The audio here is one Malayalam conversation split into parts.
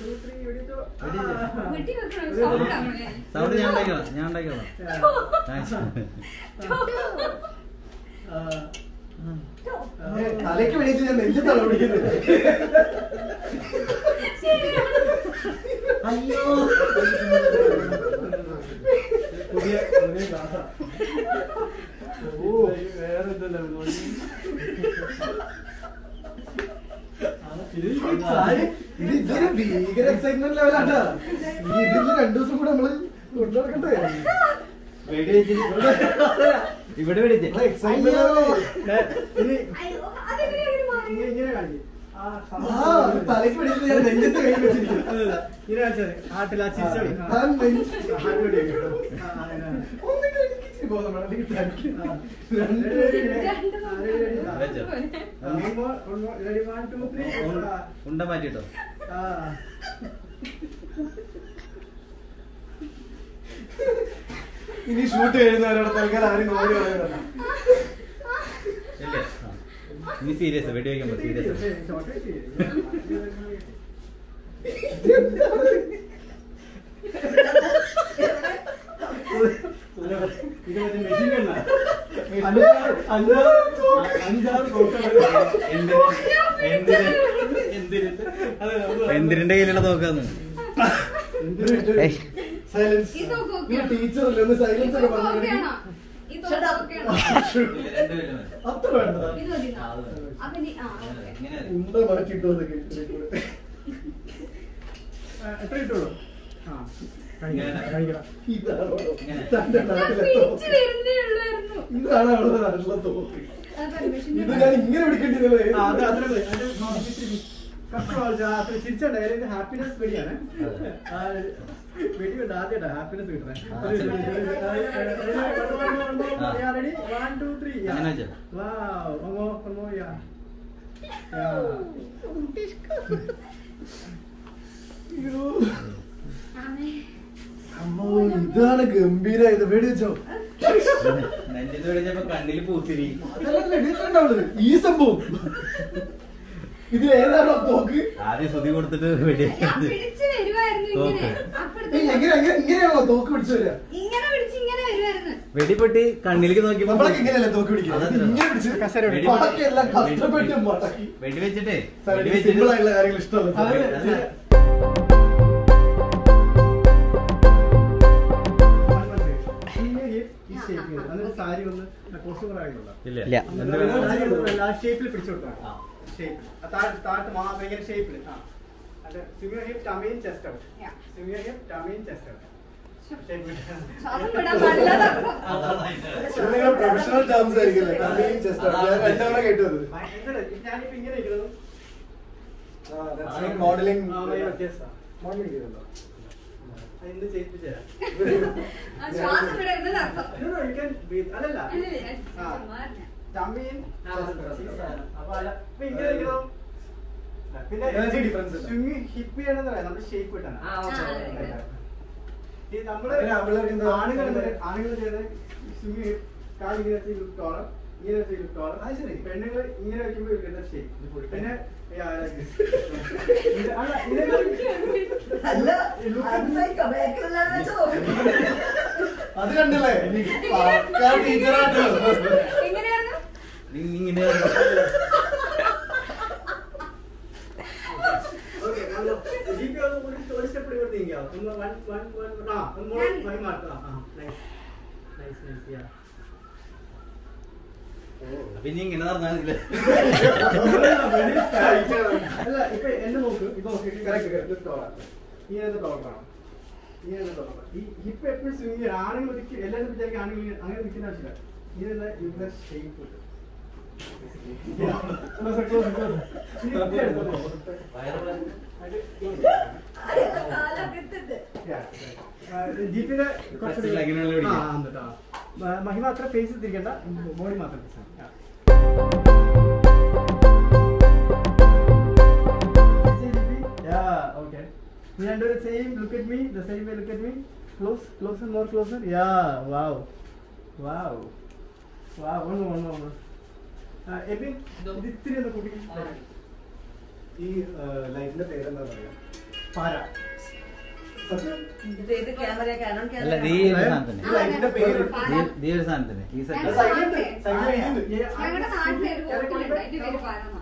two, three, വെടിവെച്ചോ. വെടിവെച്ചോ. ആ. വെട്ടി വെക്കണം സൗണ്ട് ആവണേ സൗണ്ട് ഞാൻ ഉണ്ടാക്കിയോളാം ഞാൻ ഉണ്ടാക്കിയോളാം താങ്ക്സ് ആ. ഏ, തലയ്ക്ക് വെടിച്ച് ഞാൻ നെഞ്ചത്താണ് പിടിക്കുന്നത് അയ്യോ പുതിയ പുതിയ ക്ലാസ്സാ. ഓ വേറെ എന്തല്ല ഇത് ഇതൊരു ഭീകര എക്സൈറ്റ്മെന്റ് ലെവലാട്ടാ ഈ ഇതിന് രണ്ടു ദിവസം കൂടെ നമ്മള് കൊണ്ടു നടക്കണ്ടേ വെടി വെച്ചിട്ട് ഇവിടെ വെടിച്ചേ എക്സൈറ്റ്മെന്റ് ലെവലേ ഇനി അയ്യോ അതെങ്ങനെയാ ഇങ്ങനെ മാറി ഇങ്ങനെ ഇങ്ങനെ കാണിക്കും ആ ആ സംഭവം തലയ്ക്ക് വെടിച്ച് ഞാൻ നെഞ്ചത്ത് കൈ വെച്ചിരിക്കുന്നു ഇങ്ങനെ കാണിച്ചത് ആട്ടിൽ ആ ചിരിച്ച ആ നെഞ്ച് ഹാർട്ട് വെടിയൊക്കെ ആ, അതിനാണ്. ഒന്നിട്ട് എനിക്ക് ഇച്ചിരി ബോധം വേണം എനിക്ക് തലയ്ക്ക് ആ. രണ്ട് രണ്ട് ആ, ready, ready. ആ. വെച്ചോ. One more, one more. Ready, one, two, three. ആ. ഉണ്ട മാറ്റിട്ടോ ആ. ഇനി ഷൂട്ട് കഴിയുന്നവരോട് തൽക്കാലം ആരും കോടി പറയുന്നില്ല ഇല്ലേ ആ. ഇനി സീരിയസ് വെടി വയ്ക്കുമ്പോ സീരിയസ് ശരി, short ആയിട്ട് ചെയ്യ്. ഇത് മറ്റേ machine gun ആ. അഞ്ചാറ് അഞ്ചാറ് അഞ്ചാറ് തോക്കുകൾ. എന്തിന് എന്തിന് അതെ, ഒന്ന് എന്തിന്റെ കയ്യിലുള്ള നോക്കാന്ന് ഏയ്. സൈലൻസ് ഈ തോക്ക് ഈ ഓക്കെയാണോ? ടീച്ചർ അല്ലേ ഒന്ന് ഈ സൈലൻസ് ഒക്കെ തോക്ക് പറഞ്ഞു ഓക്കെയാണോ? ഈ തോക്ക് ഓക്കെയാണോ? അത്ര വേണ്ടതാ ഇത് മതിയോ? അപ്പൊ ഇനി- ആ, ഓക്കേ. ഉണ്ട മാറ്റിട്ടോ എന്നൊക്കെ ആ, എത്ര കിട്ടുള്ളൂ ആ കഴിക്കണം കഴിക്കണം ഇതാണോ ഇങ്ങനെ. തന്റെ ഞാൻ നാട്ടിലെ പിടിച്ച് തോക്ക്. വരുന്നേ ഉള്ളായിരുന്നു. ഇതാണ് അവളുടെ നാട്ടിലെ തോക്ക് അത് permission ഇത് ഞാൻ ഇങ്ങനെ പിടിക്കേണ്ടത് ആ, അത് അത്ര മതി. അത് ഇത്തിരി കഷ്ടം ആവശ്യം. ആ, അത്ര ചിരിച്ചോണ്ട് അതിന് ഹാപ്പിനെസ് വെടിയാണ് ആ, വെടി കൊണ്ട് ആദ്യമായിട്ടാ ഹാപ്പിനെസ് കിട്ടുന്നത് ആ, ശരി. ആ. റെഡി വൺ ടു ത്രീ അങ്ങനെ വെച്ചോ. ആമേ. അമ്മോ ഇതാണ് ഗംഭീരായത് പേടി വെച്ചോ നെഞ്ചത്ത് വെടിച്ചപ്പോ കണ്ണില് പൂത്തിരി അതല്ലേ ഇടിയിട്ടുണ്ടാവുള്ളത് ഈ സംഭവം ഇത് ഏതാണോ തോക്ക് ആദ്യം ശ്രുതി കൊടുത്തിട്ട് വെടി ഞാൻ പിടിച്ച് വരുവായിരുന്നു ഇങ്ങനെ. ഓക്കേ. അപ്പുറത്ത് ഏയ്, എങ്ങനെ എങ്ങനെ ഇങ്ങനെയാണോ തോക്ക് പിടിച്ചു വരിക ഇങ്ങനെ പിടിച്ച് ഇങ്ങനെ വരുവായിരുന്നു. വെടിപ്പെട്ടി കണ്ണിലേക്ക് നോക്കിയപ്പോ നമ്മളൊക്കെ ഇങ്ങനെയല്ലേ തോക്ക് പിടിക്കുക ഇത് അതത്രേ. ഇങ്ങനെ പിടിച്ച് കസേര പിടി. ബാക്കിയെല്ലാം കഷ്ടപ്പെട്ട് മടക്കി വെടി വെച്ചിട്ടേ സാർ, വെടി എനിക്ക് സിമ്പിൾ വെച്ചിട്ട് ആയിട്ടുള്ള കാര്യങ്ങൾ ഇഷ്ടമല്ല സാർ. അതെ. അല്ല. സാരി ഒന്ന് പോസിബിൾ ആയിട്ടുള്ള ഇല്ല ഇല്ല. എന്ത് ആ ഷേപ്പിൽ പിടിച്ചു കൊടുക്കണം ആ. ഷേപ്പിൽ താഴത്ത് താഴത്ത് മാ ഭയങ്കര ഷേപ്പിൽ ആ അത് സിമിയർ hip tummy in chest out Yeah. സിമിയർ ഹിപ്പ് ടമീൻ ചെസ്റ്റ് ഔട്ട് ശ്വാസം വിടാൻ പാടില്ലാതെ അർത്ഥം. ഇത് നിങ്ങളുടെ പ്രൊഫഷണൽ ടേംസ് ആയിരിക്കില്ലേ കമ്പനിയും ചെസ്റ്റ് ഞാൻ രണ്ടവണ കേട്ടത് ഞാനിപ്പോ ഇങ്ങനെ ഇരിക്കുന്നു മോഡലിംഗ് ആ, ഭയങ്കര വ്യത്യാസാ. മോഡലിംഗ് ചെയ്തല്ലോ അത് ഇന്ന് ചെയ്യിപ്പിച്ചു തരാം. ആ, ശ്വാസം വിടരുതെന്ന് അർത്ഥം. No, no, you can breathe. അതല്ല ഇല്ല, ഇല്ല, ആ. ചുമ്മാ പറഞ്ഞതാ. ടമീൻ ആ, മനസ്സിലായി. അപ്പൊ അല്ല ഇപ്പൊ ഇങ്ങനെ ഇരിക്കണം പിന്നെ Energy difference ഇല്ല. സ്വിങ് ഹിപ്പ് ചെയ്യണമെന്ന് പറയാം നമ്മൾ ഷേപ്പ് ഇട്ടാണ് ആ, ഓക്കേ, ഓക്കേ. ഈ നമ്മള് അതിന് ആമ്പിള്ളേർക്ക് എന്താ? ആണുങ്ങൾ ആണുങ്ങൾ ചെയ്യുന്നത് സ്വിങ് ഹിപ്പ് കാൽ ഇങ്ങനെ വെച്ച് ലുക്ക് ടോളർ ഇങ്ങനെ വെച്ച് ലുക്ക് ടോളർ അത് ശരി. പെണ്ണുങ്ങൾ ഇങ്ങനെ വെക്കുമ്പോൾ ഇരിക്കുന്ന ഷേപ്പ് പിന്നെ yeah, like this. ഇത് അല്ല ഇതിനെ അല്ല look അത് സഹിക്കാം. ബാക്കിലുള്ളവരെ വെച്ച് നോക്ക്. അത് കണ്ടില്ലേ പക്കാ ടീച്ചറാട്ടോ എങ്ങനെയായിരുന്നു? നീ ഇങ്ങനെ Okay, ഒന്ന് GP ഒന്ന് ഒരു ഒരു step കൂടി ഇങ്ങോട്ട് നീങ്ങിക്കാവോ? ഒന്ന് one, one, one, ആ, ഒന്ന് more ഞാൻ- five mark. ആ, ആ, nice. Nice, nice, yeah. പിന്നെ ഇങ്ങനെ നടന്നാലില്ല അല്ല ഇപ്പൊ എന്നെ നോക്ക് ഇപ്പൊ നോക്ക് കറക്റ്റ് കറക്റ്റ് ടോളർ ഇങ്ങനെ ടോളറാണ് ഇങ്ങനെ ടോളർ ഈ ഹിപ്പ് എപ്പോഴും സ്വിങ് ചെയ്യണം ആണുങ്ങൾ ഒരിക്കലും എല്ലാവരും വിചാരിക്കും ആണുങ്ങൾ ഇങ്ങനെ- അങ്ങനെ നിൽക്കുന്ന ആവശ്യമില്ല ഇങ്ങനെ ഇവിടെ ഷേപ്പ് കിട്ടും അതൊക്കെ കാലൊക്കെ ഇട്ടിട്ട്. ജീപ്പിന്റെ Flexible ആക്കിയുള്ള പിടിക്കാം. മഹിമ അത്ര ഫേസ് തിരിക്കണ്ട ബോഡി മാത്രം ആ. Yeah, okay. We are doing the same. Look at me. The same way. Look at me. Close, closer, more closer. Yeah. Wow. Wow. Wow. One more, one more, one more. Uh, Ebin ഇത് ഇത്തിരി ഒന്ന് കൂട്ടി ഈ ലൈഫിന്റെ പേരെന്താ പറയാ പാര സത്യം ഇത് ഏത് ക്യാമറ കാനോൺ അല്ല നീ ക്യാമറ ഒരു സാധനം തന്നെ ഇല്ല, ഇതിന്റെ പേര് നീ- നീ ഒരു സാധനം തന്നെ ഈ സെറ്റ് ഞങ്ങളുടെ സൈലന്റ് നാട്ടിലെ- സൈലന്റ് ഞങ്ങളുടെ നാട്ടിലെ ഒരു ഹോട്ടലുണ്ട് അതിന്റെ പേര് പാരന്ന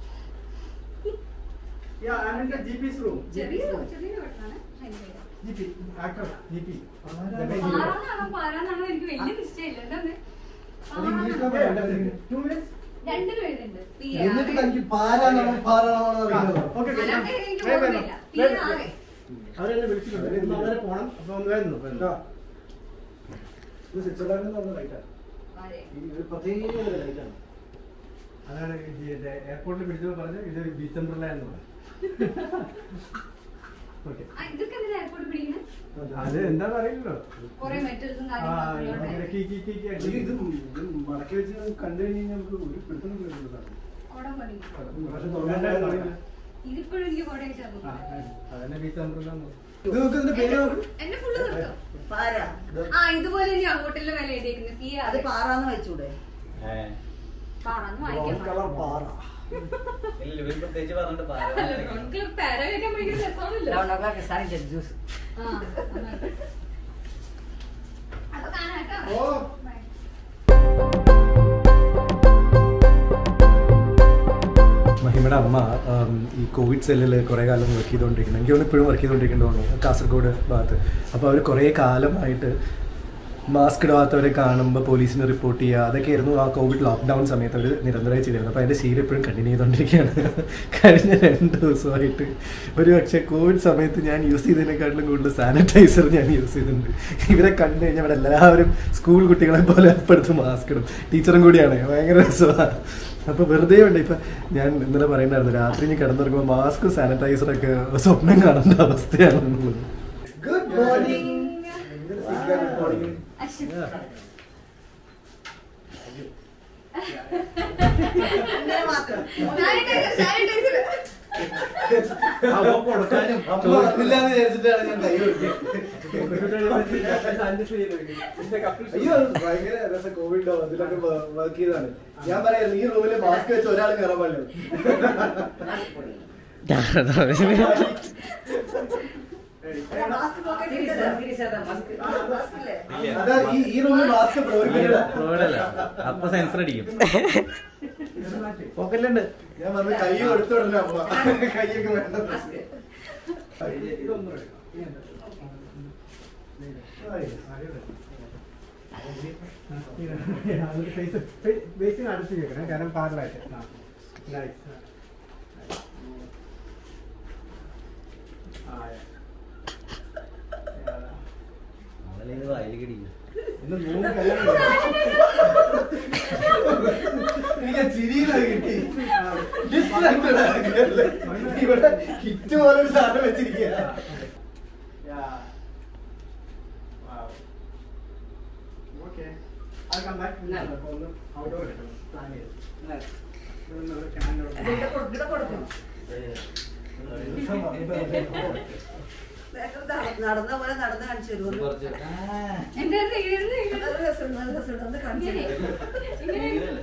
Yeah, I'm in the GP's room. ചെറിയൊരു ചെറിയൊരു ഹോട്ടലാണ് അതിന്റെ പേര് GP, actor, GP. പാരാന്നാണോ പാരാന്നാണോ എനിക്ക് വലിയ നിശ്ചയമില്ല എന്താണ് അത് ഇംഗ്ലീഷിലാണ് പറയണ്ടത്. Two minutes? രണ്ടിലും എഴുതുന്നുണ്ട് പി എന്നിട്ട് തനിക്ക് പാരാന്നാണോ പാറാണോ അറിയുന്നത് Okay, okay. അല്ലാണ്ട് എനിക്ക് വേഗം ഓർമ്മയില്ല വേണം. പി വേഗം ആറ് വേണം. അവരെന്നെ വിളിച്ചിട്ടുണ്ട് ഇന്ന് അവരെ പോണം അപ്പൊ ഒന്ന് വരുന്നു കേട്ടോ? ഇത് സ്വിറ്റ്സർലാൻഡിൽ നിന്ന് വന്ന ലൈറ്റാണ് ആരെ? ഈ ഒരു പ്രത്യേക ഒരു ലൈറ്റാണ് അതാണ് എയർപോർട്ടിൽ പിടിച്ചത് പറഞ്ഞു ഇത് ബീച്ച് അംബ്രല്ല എന്ന് പറഞ്ഞു ഓക്കെ ആ, ഇതൊക്കെ എന്തിനാ എയർപോർട്ട് പിടിക്കുന്നത് അത് എന്താന്ന് അറിയില്ലല്ലോ കുറെ മെറ്റൽസും ആ ഇങ്ങനെ കാര്യങ്ങളും കീ കീ കീ കീ ഇത് അടിച്ച് ഇത് ഇത് മടക്കി വെച്ച് കണ്ടു കഴിഞ്ഞാൽ നമുക്ക് ഒരു പിടുത്തം കിട്ടുന്നതാണ് ഓടാൻ പണി പക്ഷെ തുറന്നിട്ടുണ്ടായിരുന്നു അറിയില്ല. ഇതിപ്പോഴും എനിക്ക് കോട ആ, അതന്നെ ബീച്ച് അംബ്രല്ല എന്ന് പറഞ്ഞു ഇത് നോക്ക് ഇതിന്റെ പേര് നോക്ക് എന്നെ ഫുള്ള് നിർത്തോ പാര ആ ഇതുപോലെ ഇനി ആ ഹോട്ടലിലെ വില എഴുതിയിരിക്കുന്നത് പി അത് ആറ് പാറാന്ന് വെച്ചൂടെ ഏ. പാറാന്ന് ബ്രൗൺ വായിക്കാൻ കളർ പാറ ഇല്ല ഇവര് പ്രത്യേകിച്ച് പറഞ്ഞിട്ട് ബ്രൗൺ പാര വെക്കാൻ ഭയങ്കര രസമാണല്ലോ Eleven o'clock is starting to juice. ആ നന്നായി. അപ്പൊ കാണാം കേട്ടോ ഓ. Bye. മഹിമയുടെ അമ്മ ഉം, ഈ കോവിഡ് സെല്ലിൽ കുറേ കാലം വർക്ക് ചെയ്തുകൊണ്ടിരിക്കുന്നു എനിക്ക് തോന്നുന്നു ഇപ്പോഴും വർക്ക് ചെയ്തുകൊണ്ടിരിക്കുന്നു കാസർഗോഡ് ഭാഗത്ത് അപ്പോൾ അവർ കുറേ കാലമായിട്ട് മാസ്ക് ഇടാത്തവരെ കാണുമ്പോൾ പോലീസിന് റിപ്പോർട്ട് ചെയ്യുക അതൊക്കെയായിരുന്നു ആ കോവിഡ് ലോക്ക്ഡൗൺ സമയത്ത് അവർ നിരന്തരമായി ചെയ്തിരുന്നത് അപ്പോൾ അതിൻ്റെ ശീലം ഇപ്പോഴും കണ്ടിന്യൂ ചെയ്തുകൊണ്ടിരിക്കുകയാണ് കഴിഞ്ഞ രണ്ട് ദിവസമായിട്ട് ഒരു പക്ഷേ കോവിഡ് സമയത്ത് ഞാൻ യൂസ് ചെയ്തതിനെക്കാട്ടിലും കൂടുതൽ സാനിറ്റൈസർ ഞാൻ യൂസ് ചെയ്തിട്ടുണ്ട് ഇവരെ കണ്ടു കഴിഞ്ഞാൽ ഇവിടെ എല്ലാവരും സ്കൂൾ കുട്ടികളെ പോലെ അപ്പെടുത്ത് മാസ്ക് ഇടും ടീച്ചറും കൂടിയാണ് ഭയങ്കര രസമാണ് അപ്പോൾ വെറുതെ ഉണ്ട് ഇപ്പം ഞാൻ ഇന്നലെ പറയണ്ടായിരുന്നു രാത്രി ഞാൻ കിടന്നുറങ്ങുമ്പോൾ മാസ്ക് സാനിറ്റൈസറൊക്കെ സ്വപ്നം കാണേണ്ട അവസ്ഥയാണെന്നുള്ളത് ഗുഡ് മോർണിംഗ് ഗുഡ് മോർണിംഗ് അശ്ശി. ഇങ്ങനെ മാത്രം. Sanitizer, sanitizer. അപ്പൊ കൊടുക്കാനും ചോദിച്ചില്ലാന്ന് വിചാരിച്ചിട്ടാണ് ഞാൻ കൈ അയ്യോ അത് ഭയങ്കര രസം കോവിഡ് അതിലൊക്കെ വർക്ക് ചെയ്താണ് ഞാൻ പറയാം ഈ റൂമില് മാസ്ക് വെച്ച് ഒരാൾ കയറാൻ പാടില്ല അല്ല, mask pocket ഇട്ടത്. Mask ഇല്ലേ? അതാ ഈ ഈ റൂമിൽ മാസ്ക് പ്രവർത്തിക്കില്ല പ്രോയിഡല്ല അപ്പൊ സെൻസർ അടിക്കും പോക്കല്ലുണ്ട് ഞാൻ വന്ന് കൈ കൊടുത്തു വിടല അമ്മ കൈയൊക്കെ വേണ്ട Mask. ഇതൊന്നും എടുക്കാം. ഇനി എന്താ? അതിന്റെ ഫേസ് ബേസിന് അടുത്ത് കേൾക്കണേ കാരണം പാരലായിട്ട് ആ നൈസ് ആ അവളെ ഇത് വായിൽ കിടിക്കും ഇന്ന് മൂന്ന് കല്യാണം എനിക്ക് ചിരിയിലാണ് കിട്ടി Distracted ആക്കുകയല്ലേ. ഇവിടെ ഹിറ്റ് പോലെ ഒരു സാധനം വെച്ചിരിക്കുക Yeah. Wow. Okay. I'll come back. അപ്പൊ ഒന്ന് outdoor എടുക്കണം. Plan ചെയ്ത്. ഇവിടുന്ന് ഒരു can ഇത് ഇവിടെ കൊടു- ഇവിടെ കൊടുക്കും. വേഗം നട- നടന്ന പോലെ നടന്ന് കാണിച്ചു തരുമോ കുറച്ച് എന്തായിരുന്നു ഇങ്ങനെയായിരുന്നു ഇങ്ങനെ? നല്ല രസമുണ്ട് നല്ല രസമുണ്ട് ഒന്ന് കാണിച്ചു ഇങ്ങനെ? തരുമോ? ഇങ്ങനെ?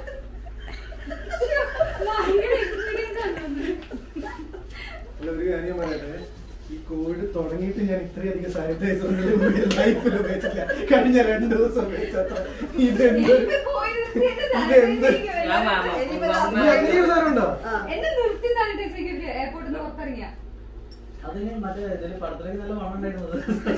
ഭയങ്കര experience ആണ് തോന്നുന്നു. അല്ല, ഒരു കാര്യം പറയട്ടെ ഈ കോവിഡ് തുടങ്ങിയിട്ട് ഞാൻ ഇത്രയധികം സാനിറ്റൈസർ ലൈഫിൽ ഉപയോഗിച്ചില്ല കഴിഞ്ഞ രണ്ടു ദിവസം ഉപയോഗിച്ചത്ര ഇതെന്ത് എനിക്ക് പോയി നിർത്തി എന്നെ ഇതെന്ത്? sanitizer ചെയ്യിക്കുമല്ലോ. ഇനിയിപ്പോ ഇത് last അങ്ങനെ ഒരു സാധനം ഉണ്ടോ ആ. എന്നെ നിർത്തി സാനിറ്റൈസർ എയർപോർട്ടിൽ നിന്ന് പുറത്തിറങ്ങിയ അതിന് മറ്റേ ഇതില് പടത്തിലേക്ക് നല്ല മണം ഉണ്ടായിരുന്നത്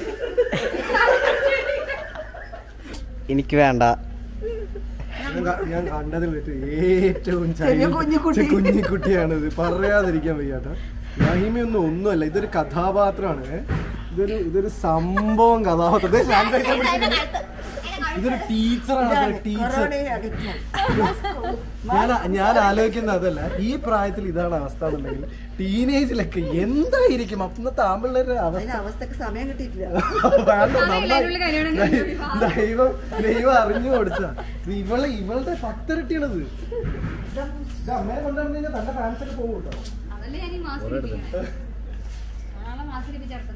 എനിക്ക് വേണ്ട ഞാൻ ക- ഞാൻ കണ്ടതിൽ വെച്ച് ഏറ്റവും ചെറിയ ചൈൽഡ്- കുഞ്ഞിക്കുട്ടി. കുഞ്ഞിക്കുട്ടിയാണിത് പറയാതിരിക്കാൻ വയ്യാട്ടോ മഹിമയൊന്നും ഒന്നുമല്ല ഇതൊരു കഥാപാത്രമാണ് ഏ. ഇതൊരു ഇതൊരു സംഭവം കഥാപാത്രം ദേ sanitizer പിടിച്ചിട്ട് ഇതൊരു ടീച്ചറാണ് ഇതാണ് ടീച്ചർ കൊറോണയെ അകറ്റും. ഞാൻ ഞാൻ ആലോചിക്കുന്ന അതല്ല ഈ പ്രായത്തിൽ ഇതാണ് അവസ്ഥ എന്നുണ്ടെങ്കിൽ ടീനേജിലൊക്കെ എന്തായിരിക്കും അന്നത്തെ ആമ്പിള്ളേരുടെ അവസ്ഥ അതിന് അവസ്ഥക്ക് സമയം കിട്ടിയിട്ടില്ല വേണ്ട, സമയം നന്നായി. ഇല്ലാനുള്ള കല്യാണം കഴിഞ്ഞു. വിവാഹം. ദൈവം ദൈവം അറിഞ്ഞു കൊടുത്ത ഇവളെ ഇവളുടെ പത്തിരട്ടിയാണത് ഇത് അമ്മയെ കൊണ്ടുവന്നു കഴിഞ്ഞാൽ തന്റെ ഫാൻസ് ഒക്കെ പോകും കേട്ടോ അതല്ലേ ഞാൻ ഈ മാസ്ക് ഇരിപ്പിക്കണേ നാളെ മാസ്ക് ഇരിപ്പിച്ചേർത്തത്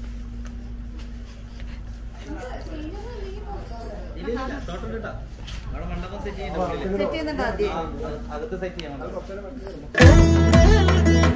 ഇല്ല ഇല്ല ടോട്ടൽ ഇട്ടാ അവിടെ മണ്ടപ്പം സെറ്റ് സെറ്റ് ചെയ്യുന്നുണ്ടോ ആദ്യം അകത്ത് സെറ്റ് ചെയ്യാൻ കുറച്ചുകൂടെ